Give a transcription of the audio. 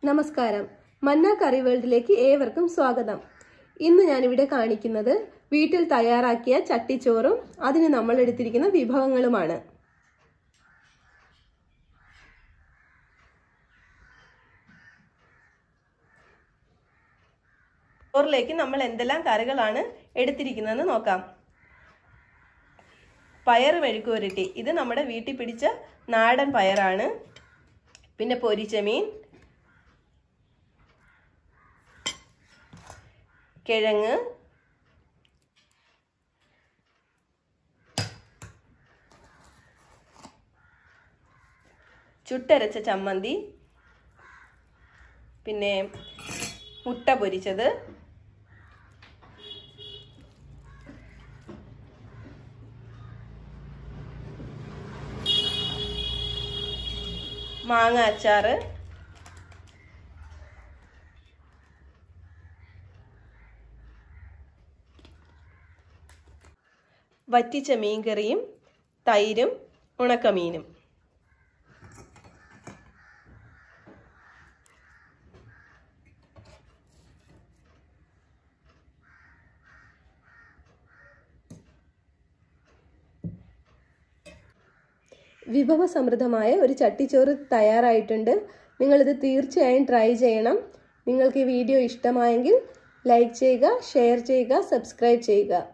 നമസ്കാരം മന്ന കറി വേൾഡിലേക്ക് ഏവർക്കും സ്വാഗതം ഇന്ന് ഞാനിവിടെ കാണിക്കുന്നത് വീട്ടിൽ തയ്യാറാക്കിയ ചട്ടിച്ചോറും അതിന് നമ്മൾ എടുത്തിരിക്കുന്ന വിഭവങ്ങളുമാണ് ചോറിലേക്ക് നമ്മൾ എന്തെല്ലാം കറികളാണ് എടുത്തിരിക്കുന്നതെന്ന് നോക്കാം പയർ മെഴുക്കുവരട്ടി ഇത് നമ്മുടെ വീട്ടിൽ പിടിച്ച നാടൻ പയറാണ് പിന്നെ പൊരിച്ച മീൻ കിഴങ്ങ് ചുട്ടരച്ച ചമ്മന്തി പിന്നെ മുട്ട പൊരിച്ചത് മാങ്ങ അച്ചാറ് വറ്റിച്ച മീൻകറിയും തൈരും ഉണക്കമീനും വിഭവസമൃദ്ധമായ ഒരു ചട്ടിച്ചോറ് തയ്യാറായിട്ടുണ്ട് നിങ്ങളിത് തീർച്ചയായും ട്രൈ ചെയ്യണം നിങ്ങൾക്ക് ഈ വീഡിയോ ഇഷ്ടമായെങ്കിൽ ലൈക്ക് ചെയ്യുക ഷെയർ ചെയ്യുക സബ്സ്ക്രൈബ് ചെയ്യുക